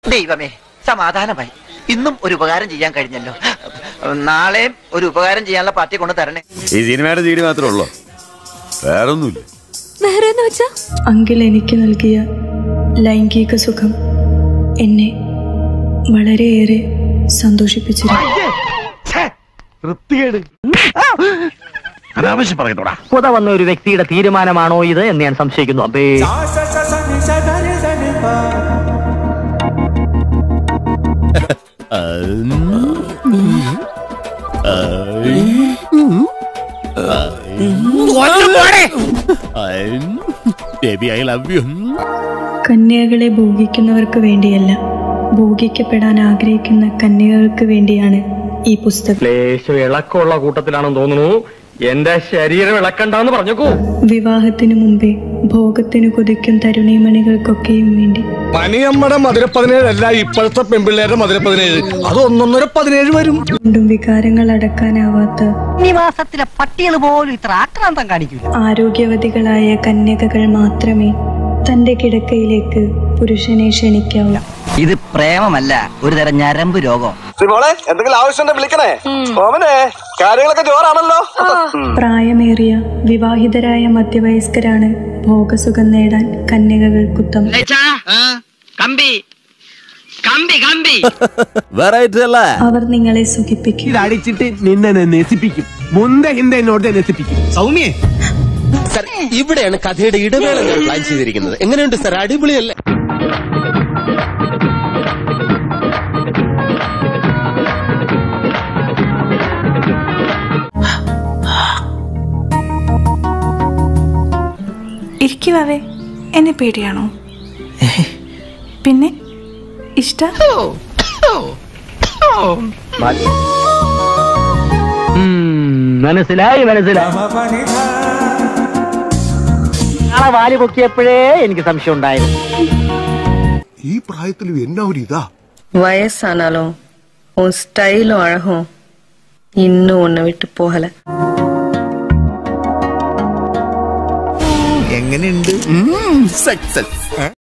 ദൈവമേ സമാധാനമായി ഇന്നും ഒരു ഉപകാരം ചെയ്യാൻ കഴിഞ്ഞല്ലോ നാളെയും ഒരു ഉപകാരം ചെയ്യാനുള്ള പാർട്ടി കൊണ്ട് തരണേ ഈ സിനിമയുടെ സീഡി മാത്രമേ ഉള്ളൂ വേറൊന്നുമില്ല വേറെ എന്ന് വെച്ചാ അങ്കിൾ എനിക്ക് നൽകിയ ലൈംഗിക സുഖം എന്നെ വളരെയേറെ സന്തോഷിപ്പിച്ചിരുന്നു അനാവശ്യം പറയുന്നോടാ പുത വന്ന ഒരു വ്യക്തിയുടെ തീരുമാനമാണോ ഇത് എന്ന് ഞാൻ സംശയിക്കുന്നു അബേ ബേബി ഐ ലവ് യു കന്യകകളെ ഭോഗിക്കുന്നവർക്ക് വേണ്ടിയല്ല ഭോഗിക്കപ്പെടാൻ ആഗ്രഹിക്കുന്ന കന്യകൾക്ക് വേണ്ടിയാണ് ഈ പുസ്തകം ലേശം ഇളക്കമുള്ള കൂട്ടത്തിലാണെന്ന് തോന്നുന്നു എന്റെ ശരീരം ഇളക്കണ്ടെന്ന് പറഞ്ഞേക്കൂ വിവാഹത്തിനു മുമ്പേ ഭോഗത്തിനു കൊതിക്കും തരുണീമണികൾക്കൊക്കെയും വേണ്ടി പനിയമ്മയുടെ മധുര പതിനേഴല്ല ഇപ്പോഴത്തെ പെൺപിള്ളേരുടെ മധുര പതിനേഴ് അത് ഒന്നൊന്നര പതിനേഴ് വരും കൊണ്ടും വികാരങ്ങൾ അടക്കാനാവാത്ത നിവാസത്തിലെ പട്ടികൾ പോലും ഇത്ര ആക്രാന്തം കാണിക്കില്ല ആരോഗ്യവതികളായ കന്യകകൾ മാത്രമേ തന്റെ കിടക്കയിലേക്ക് പുരുഷനെ ക്ഷണിക്കാവൂ ഇത് പ്രേമമല്ല ഒരു തരം ഞരമ്പ് രോഗം മോളെ എന്തെങ്കിലും ആവശ്യമുണ്ടെ വിളിക്കണേ ഓമനെ കാര്യങ്ങളൊക്കെ ജോറാണല്ലോ പ്രായമേറിയ വിവാഹിതരായ മധ്യവയസ്കരാണ് ഭോഗസുഖം നേടാൻ കന്യകകൾക്കുത്തം കമ്പി കമ്പി കമ്പി വെറൈറ്റി അല്ലേ അവർ നിങ്ങളെ സുഖിപ്പിക്കും അടിച്ചിട്ട് നിന്നെ നശിപ്പിക്കും മുന്ത ഹിന്ദ എന്നോട് നശിപ്പിക്കും സൗമ്യേ സർ ഇവിടെയാണ് കഥയുടെ ഇടവേളകൾ പ്ലാൻ ചെയ്തിരിക്കുന്നത് എങ്ങനെയുണ്ട് സർ അടിപൊളിയല്ലേ ഇരിക്കുവാവേ എന്നെ പേടിയാണോ പിന്നെ ഇഷ്ട മനസ്സിലായി മനസ്സിലായി നാളെ വാല് പൊക്കിയപ്പോഴേ എനിക്ക് സംശയം ഉണ്ടായിരുന്നു ഈ പ്രായത്തിലും എന്നാ ഒരു ഇതാ வயசானாலும் உன் ஸ்டைலும் அழகும் இன்னும் உன்னை விட்டு போகல എങ്ങനെയുണ്ട് സക്സസ്